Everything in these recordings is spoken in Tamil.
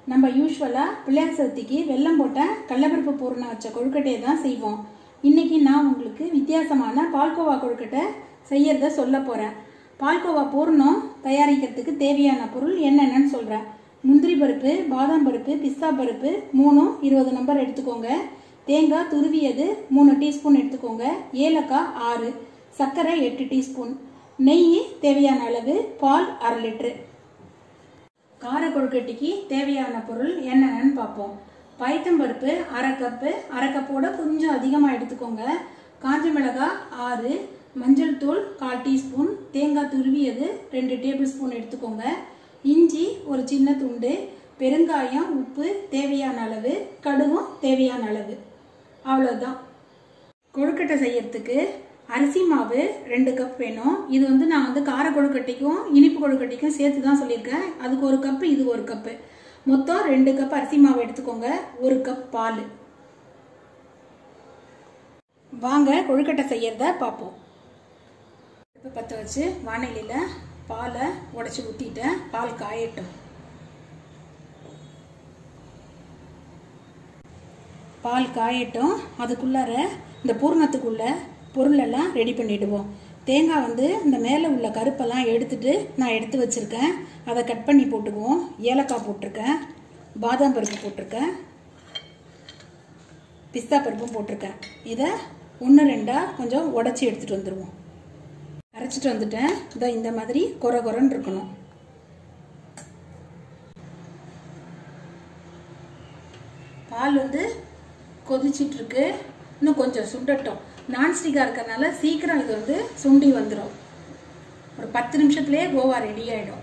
நம்ம யூஸ்வலாக பிள்ளையார் சதுர்த்திக்கு வெல்லம் போட்ட கடலப்பருப்பு பூரணம் வச்ச கொழுக்கட்டையை தான் செய்வோம் இன்னைக்கு நான் உங்களுக்கு வித்தியாசமான பால்கோவா கொழுக்கட்டை செய்யறத சொல்ல போகிறேன் பால்கோவா பூரணம் தயாரிக்கிறதுக்கு தேவையான பொருள் என்னென்னு சொல்கிறேன் முந்திரி பருப்பு பாதாம் பருப்பு பிஸ்தா பருப்பு மூணும் இருபது நம்பர் எடுத்துக்கோங்க தேங்காய் துருவியது மூணு டீஸ்பூன் எடுத்துக்கோங்க ஏலக்காய் ஆறு சர்க்கரை எட்டு டீஸ்பூன் நெய் தேவையான அளவு பால் அரை லிட்ரு கார கொழுக்கட்டைக்கு தேவையான பொருள் என்னென்னு பார்ப்போம் பயத்தம்பருப்பு அரை கப்பு அரை கப்போட கொஞ்சம் அதிகமாக எடுத்துக்கோங்க காஞ்ச மிளகாய் ஆறு மஞ்சள் தூள் கால் டீஸ்பூன் தேங்காய் துருவியது ரெண்டு டேபிள் ஸ்பூன் எடுத்துக்கோங்க இஞ்சி ஒரு சின்ன துண்டு பெருங்காயம் உப்பு தேவையான அளவு கடுகும் தேவையான அளவு அவ்வளோதான் கொழுக்கட்டை செய்யறதுக்கு அரிசி மாவு ரெண்டு கப் வேணும் இது வந்து நான் வந்து கார கொழுக்கட்டைக்கும் இனிப்பு கொழுக்கட்டைக்கும் சேர்த்து தான் சொல்லியிருக்கேன் அதுக்கு ஒரு கப்பு இது ஒரு கப்பு மொத்தம் ரெண்டு கப் அரிசி மாவு எடுத்துக்கோங்க ஒரு கப் பால் வாங்க கொழுக்கட்டை செய்யறத பார்ப்போம் இப்போ பற்ற வச்சு வானிலையில் பாலை உடச்சி ஊற்றிட்டேன் பால் காயட்டும் பால் காயட்டும் அதுக்குள்ளார இந்த பூர்ணத்துக்குள்ள பொருளெல்லாம் ரெடி பண்ணிடுவோம் தேங்காய் வந்து இந்த மேலே உள்ள கருப்பெல்லாம் எடுத்துட்டு நான் எடுத்து வச்சுருக்கேன் அதை கட் பண்ணி போட்டுக்குவோம் ஏலக்காய் போட்டிருக்கேன் பாதாம் பருப்பு போட்டிருக்கேன் பிஸ்தா பருப்பும் போட்டிருக்கேன் இதை ஒன்று ரெண்டாக கொஞ்சம் உடச்சி எடுத்துகிட்டு வந்துடுவோம் அரைச்சிட்டு வந்துட்டேன் இதை இந்த மாதிரி குறை குறைன்னு இருக்கணும் பால் வந்து கொதிச்சிட்டு இருக்கு இன்னும் கொஞ்சம் சுண்டட்டும் நான்ஸ்டிக்காக இருக்கறனால சீக்கிரம் இது வந்து சுண்டி வந்துடும் ஒரு பத்து நிமிஷத்துலேயே கோவா ரெடி ஆகிடும்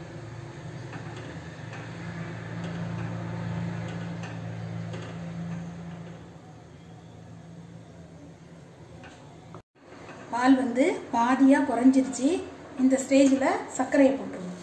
பால் வந்து பாதியாக குறைஞ்சிருச்சு இந்த ஸ்டேஜில் சர்க்கரையை போட்டுருவோம்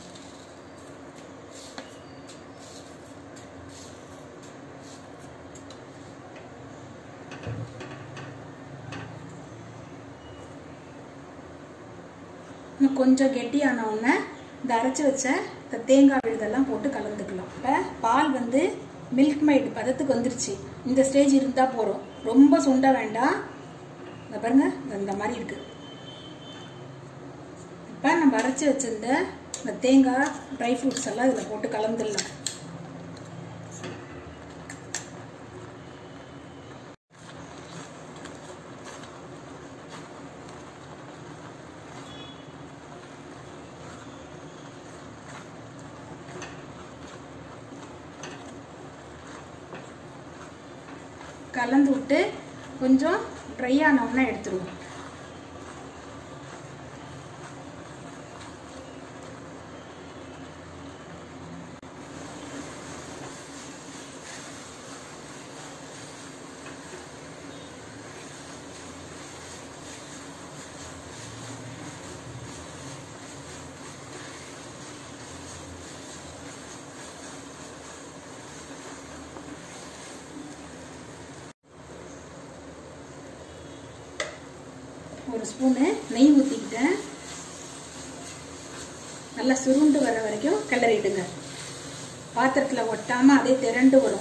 இன்னும் கொஞ்சம் கெட்டியான உடனே இந்த அரைச்சி வச்ச இந்த தேங்காய் விழுதெல்லாம் போட்டு கலந்துக்கலாம் இப்போ பால் வந்து மில்க் மைடு பதத்துக்கு வந்துருச்சு இந்த ஸ்டேஜ் இருந்தால் போகிறோம் ரொம்ப சுண்ட வேண்டாம் இந்த பாருங்க இந்த மாதிரி இருக்குது இப்போ நம்ம அரைச்சி வச்சிருந்த இந்த தேங்காய் ட்ரை ஃப்ரூட்ஸ் எல்லாம் இதில் போட்டு கலந்துடலாம் கலந்து விட்டு கொஞ்சம் ட்ரை ஆனவுடனே எடுத்துருவோம் ஒரு ஸ்பூனு நெய் ஊற்றிக்கிட்டேன் நல்லா சுருண்டு வர வரைக்கும் கிளறிடுங்க பாத்திரத்தில் ஒட்டாமல் அதே திரண்டு வரும்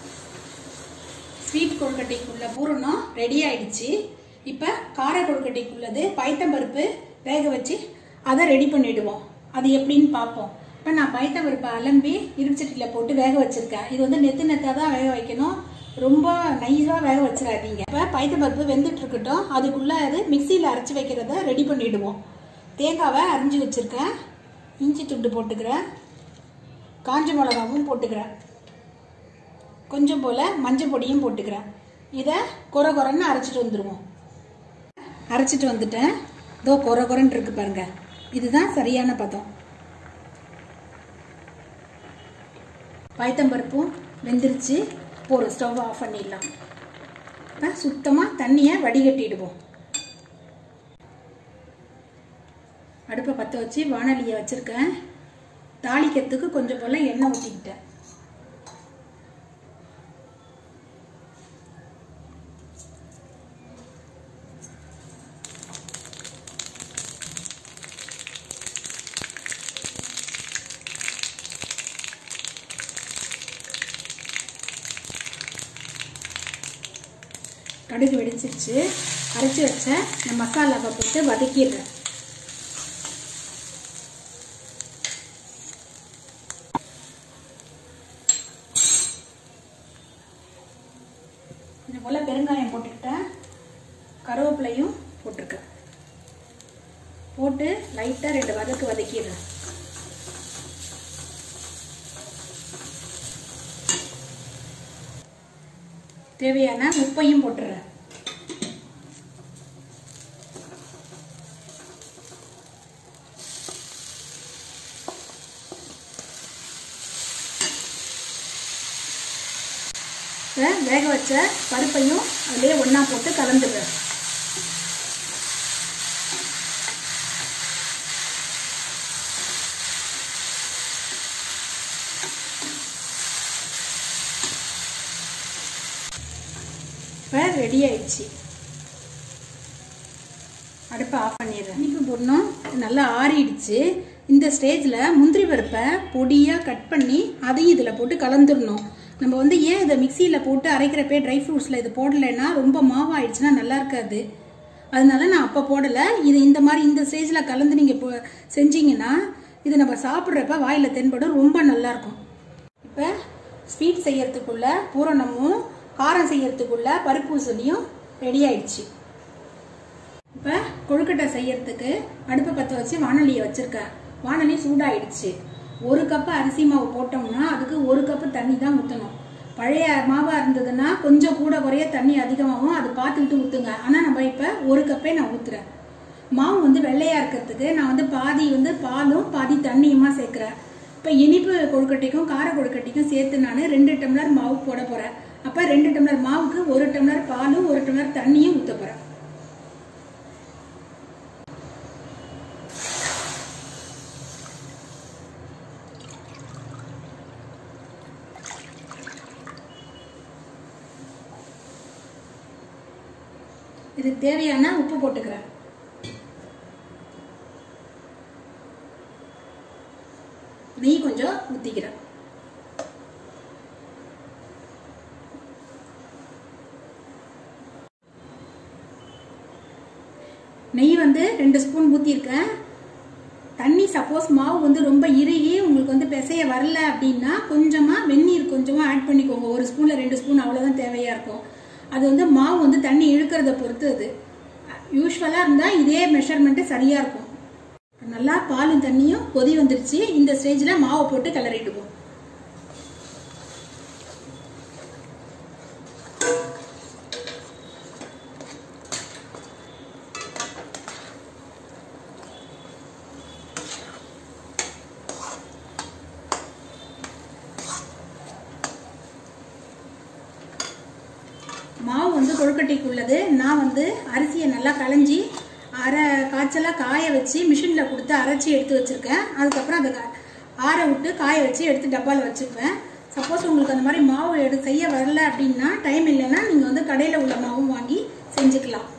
ஸ்வீட் கொழுக்கட்டைக்குள்ள பூரணம் ரெடி ஆயிடுச்சு இப்போ கார கொழுக்கட்டைக்குள்ளது பயத்தம்பருப்பு வேக வச்சு அதை ரெடி பண்ணிடுவோம் அது எப்படின்னு பார்ப்போம் இப்போ நான் பயத்தம்பருப்பை அலம்பி இருப்புச்சட்டியில் போட்டு வேக வச்சுருக்கேன் இது வந்து நெத்து நெத்தாக தான் வேக வைக்கணும் ரொம்ப நைஸாக வேக வச்சிடாதீங்க இப்போ பைத்தம்பருப்பு வெந்துட்டு இருக்கட்டும் அதுக்குள்ளே அது மிக்சியில் அரைச்சி வைக்கிறத ரெடி பண்ணிவிடுவோம் தேங்காவை அரிஞ்சு வச்சுருக்கேன் இஞ்சி துண்டு போட்டுக்கிறேன் காஞ்ச மிளகாவும் போட்டுக்கிறேன் கொஞ்சம் போல் மஞ்சள் பொடியும் போட்டுக்கிறேன் இதை குறை குறைன்னு அரைச்சிட்டு வந்துடுவோம் அரைச்சிட்டு வந்துட்டேன் இதோ குறை குறைன்னு இருக்கு பாருங்க இதுதான் சரியான பதம் பயத்தம்பருப்பும் வெந்துருச்சு ஒரு ஸ்டவ் ஆஃப் பண்ணிடலாம் இப்போ சுத்தமாக தண்ணியை வடிகட்டிடுவோம் அடுப்பை பற்ற வச்சு வானலியை வச்சுருக்கேன் தாளிக்கிறதுக்கு கொஞ்சம் போல் எண்ணெய் ஊற்றிக்கிட்டேன் கடுகு வெடிச்சிருச்சு அரைச்சி வச்ச இந்த மசாலாவை போட்டு வதக்கிடுறேன் இது போல் பெருங்காயம் போட்டுக்கிட்டேன் கருவேப்பிலையும் போட்டிருக்கேன் போட்டு லைட்டாக ரெண்டு வதக்கு வதக்கிடுறேன் தேவையான உப்பையும் போட்டுறேன் இப்போ வேக வச்ச பருப்பையும் அதிலே ஒன்றா போட்டு கலந்துடுறேன் இப்போ ரெடி ஆயிடுச்சு அடுப்பை ஆஃப் பண்ணிடுறேன் இனிப்பு பொண்ணும் நல்லா ஆறிடுச்சு இந்த ஸ்டேஜில் முந்திரி பருப்பை பொடியாக கட் பண்ணி அதையும் இதில் போட்டு கலந்துடணும் நம்ம வந்து ஏன் இதை மிக்சியில் போட்டு அரைக்கிறப்பே ட்ரை ஃப்ரூட்ஸில் இது போடலைன்னா ரொம்ப மாவாயிடுச்சுன்னா நல்லா இருக்காது அதனால நான் அப்போ போடலை இது இந்த மாதிரி இந்த ஸ்டேஜில் கலந்து நீங்கள் இப்போ செஞ்சீங்கன்னா இது நம்ம சாப்பிட்றப்ப வாயில் தென்படும் ரொம்ப நல்லாயிருக்கும் இப்போ ஸ்வீட் செய்யறதுக்குள்ள பூரணமும் காரம் செய்யறதுக்குள்ள பருப்பு உசலியும் ரெடி ஆயிடுச்சு இப்போ கொழுக்கட்டை செய்யறதுக்கு அடுப்பை பற்ற வச்சு வானொலியை வச்சிருக்கேன் வானொலி சூடாயிடுச்சு ஒரு கப்பு அரிசி மாவு போட்டோம்னா அதுக்கு ஒரு கப்பு தண்ணி தான் ஊற்றணும் பழைய மாவாக இருந்ததுன்னா கொஞ்சம் கூட குறைய தண்ணி அதிகமாகும் அது பார்த்துக்கிட்டு ஊற்றுங்க ஆனால் நம்ம இப்போ ஒரு கப்பே நான் ஊற்றுறேன் மாவு வந்து வெள்ளையாக இருக்கிறதுக்கு நான் வந்து பாதி வந்து பாலும் பாதி தண்ணியுமா சேர்க்குறேன் இப்போ இனிப்பு கொழுக்கட்டைக்கும் கார கொழுக்கட்டைக்கும் சேர்த்து நான் ரெண்டு டம்ளர் மாவு போட போகிறேன் அப்போ ரெண்டு டம்ளர் மாவுக்கு ஒரு டம்ளர் பாலும் ஒரு டம்ளர் தண்ணியும் ஊற்ற போகிறேன் இதுக்கு தேவையான உப்பு போட்டுக்கிறேன் நெய் கொஞ்சம் ஊற்றிக்கிறேன் நெய் வந்து ரெண்டு ஸ்பூன் ஊற்றிருக்கேன் தண்ணி சப்போஸ் மாவு வந்து ரொம்ப இறுகி உங்களுக்கு வந்து பிசைய வரல அப்படின்னா கொஞ்சமாக வெந்நீர் கொஞ்சமாக ஆட் பண்ணிக்கோங்க ஒரு ஸ்பூனில் ரெண்டு ஸ்பூன் அவ்வளோதான் தேவையாக இருக்கும் அது வந்து மாவு வந்து தண்ணி இழுக்கிறத பொறுத்து அது யூஸ்வலாக இருந்தால் இதே மெஷர்மெண்ட்டு சரியாக இருக்கும் நல்லா பாலும் தண்ணியும் கொதி வந்துருச்சு இந்த ஸ்டேஜில் மாவை போட்டு கிளறிடுவோம் மாவு வந்து கொழுக்கட்டைக்கு உள்ளது நான் வந்து அரிசியை நல்லா களைஞ்சி அரை காய்ச்சலாக காய வச்சு மிஷினில் கொடுத்து அரைச்சி எடுத்து வச்சுருக்கேன் அதுக்கப்புறம் அதை கா- ஆற விட்டு காய வச்சு எடுத்து டப்பாவில் வச்சுக்குவேன் சப்போஸ் உங்களுக்கு அந்த மாதிரி மாவு எடு செய்ய வரல அப்படின்னா டைம் இல்லைன்னா நீங்கள் வந்து கடையில் உள்ள மாவும் வாங்கி செஞ்சுக்கலாம்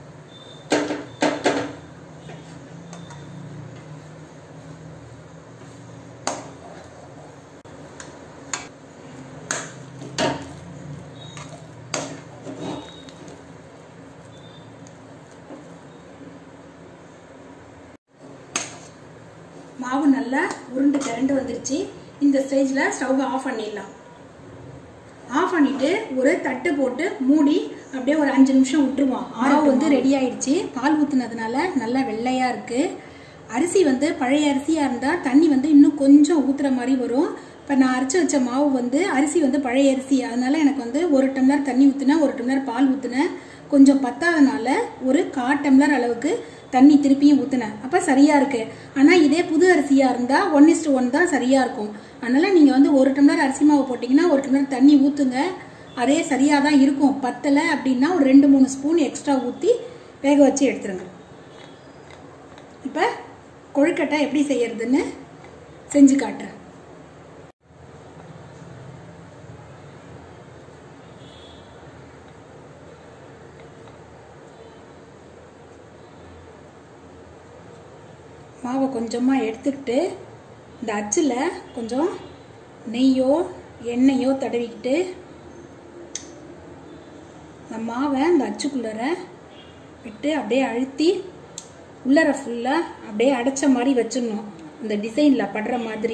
மாவு நல்லா உருண்டு திரண்டு வந்துருச்சு இந்த ஸ்டேஜில் ஸ்டவ்வை ஆஃப் பண்ணிடலாம் ஆஃப் பண்ணிட்டு ஒரு தட்டு போட்டு மூடி அப்படியே ஒரு அஞ்சு நிமிஷம் விட்டுருவோம் மாவு வந்து ரெடி ஆயிடுச்சு பால் ஊத்துனதுனால நல்லா வெள்ளையா இருக்கு அரிசி வந்து பழைய அரிசியா இருந்தா தண்ணி வந்து இன்னும் கொஞ்சம் ஊத்துற மாதிரி வரும் இப்போ நான் அரைச்சி வச்ச மாவு வந்து அரிசி வந்து பழைய அரிசி அதனால எனக்கு வந்து ஒரு டம்ளர் தண்ணி ஊற்றினேன் ஒரு டம்ளர் பால் ஊற்றினேன் கொஞ்சம் பத்தாதனால ஒரு கா டம்ளர் அளவுக்கு தண்ணி திருப்பியும் ஊற்றினேன் அப்போ சரியாக இருக்கு ஆனால் இதே புது அரிசியாக இருந்தால் ஒன் இஸ்டு ஒன் தான் சரியாக இருக்கும் அதனால் நீங்கள் வந்து ஒரு டம்ளர் அரிசி மாவு போட்டிங்கன்னா ஒரு டம்ளர் தண்ணி ஊற்றுங்க அதே சரியாக தான் இருக்கும் பத்தலை அப்படின்னா ஒரு ரெண்டு மூணு ஸ்பூன் எக்ஸ்ட்ரா ஊற்றி வேக வச்சு எடுத்துருங்க இப்போ கொழுக்கட்டை எப்படி செய்யறதுன்னு செஞ்சு காட்டுறேன் மாவை கொஞ்சமாக எடுத்துக்கிட்டு இந்த அச்சில் கொஞ்சம் நெய்யோ எண்ணெயோ தடவிக்கிட்டு இந்த மாவை இந்த அச்சுக்குள்ளர விட்டு அப்படியே அழுத்தி உள்ளர ஃபுல்லாக அப்படியே அடைச்ச மாதிரி வச்சிடணும் இந்த டிசைனில் படுற மாதிரி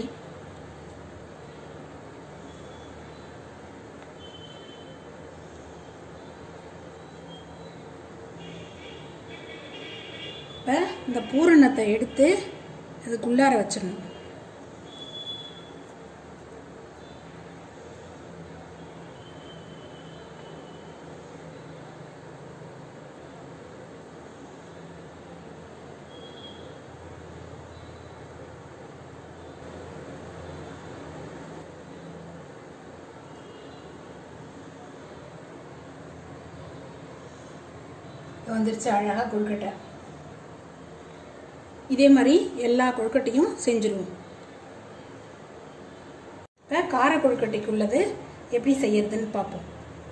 இப்போ இந்த பூரணத்தை எடுத்து இதுக்குள்ளார வச்சிடணும் வந்துருச்சு அழகாக கொழுக்கட்டை இதே மாதிரி எல்லா கொழுக்கட்டையும் செஞ்சுருவோம் இப்போ கார கொழுக்கட்டைக்கு உள்ளது எப்படி செய்யறதுன்னு பார்ப்போம்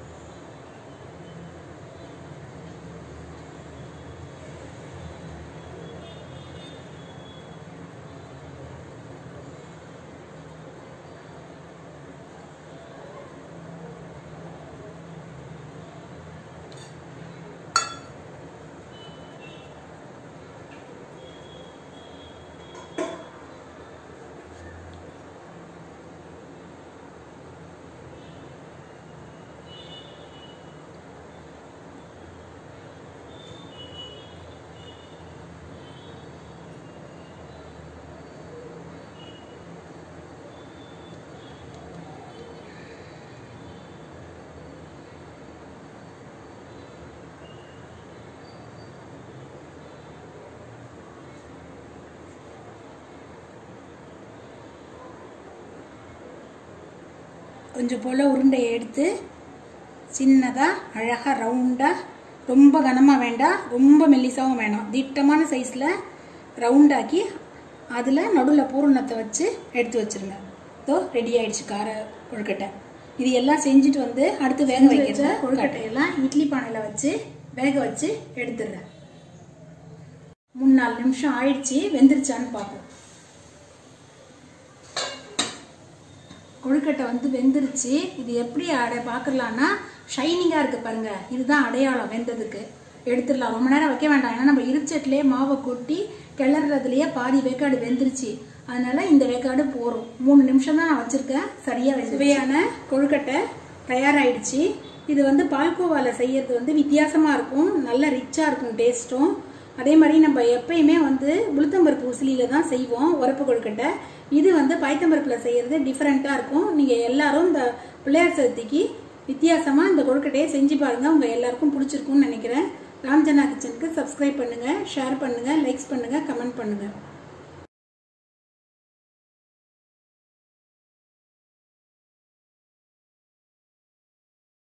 கொஞ்சம் போல் உருண்டையை எடுத்து சின்னதாக அழகாக ரவுண்டாக ரொம்ப கனமாக வேண்டாம் ரொம்ப மெல்லிசாவும் வேணாம் திட்டமான சைஸில் ரவுண்டாக்கி அதில் நடுவில் பூரணத்தை வச்சு எடுத்து வச்சிருங்க இதோ ரெடி ஆயிடுச்சு கார கொழுக்கட்டை இது எல்லாம் செஞ்சுட்டு வந்து அடுத்து வேக வைக்கிற கொழுக்கட்டையெல்லாம் இட்லி பானையில் வச்சு வேக வச்சு எடுத்துடுறேன் மூணு நாலு நிமிஷம் ஆயிடுச்சு வெந்துருச்சான்னு பார்ப்போம் கொழுக்கட்டை வந்து வெந்துருச்சு இது எப்படி அடை பார்க்கலான்னா ஷைனிங்காக இருக்குது பாருங்க இதுதான் அடையாளம் வெந்ததுக்கு எடுத்துடலாம் ரொம்ப நேரம் வைக்க வேண்டாம் ஏன்னா நம்ம இருச்சட்லேயே மாவை கொட்டி கிளறதுலேயே பாதி வேக்காடு வெந்துருச்சு அதனால இந்த வேக்காடு போகிறோம் மூணு நிமிஷம் தான் நான் வச்சுருக்கேன் சரியாக சுவையான கொழுக்கட்டை தயாராகிடுச்சு இது வந்து பால்கோவாவில் செய்யறது வந்து வித்தியாசமாக இருக்கும் நல்ல ரிச்சாக இருக்கும் டேஸ்ட்டும் அதே மாதிரி நம்ம எப்பயுமே வந்து உளுத்தம்பருப்பு உசிலியில தான் செய்வோம் உரப்பு கொழுக்கட்டை இது வந்து பயத்தம்பருப்பில் செய்யறது டிஃப்ரெண்ட்டாக இருக்கும் நீங்கள் எல்லாரும் இந்த பிள்ளையார் சதுர்த்திக்கு வித்தியாசமாக இந்த கொழுக்கட்டையை செஞ்சு பாருங்கள் உங்கள் எல்லாருக்கும் பிடிச்சிருக்கும்னு நினைக்கிறேன் ராம்ஜனா கிச்சனுக்கு சப்ஸ்கிரைப் பண்ணுங்கள் ஷேர் பண்ணுங்கள் லைக்ஸ் பண்ணுங்கள் கமெண்ட் பண்ணுங்கள்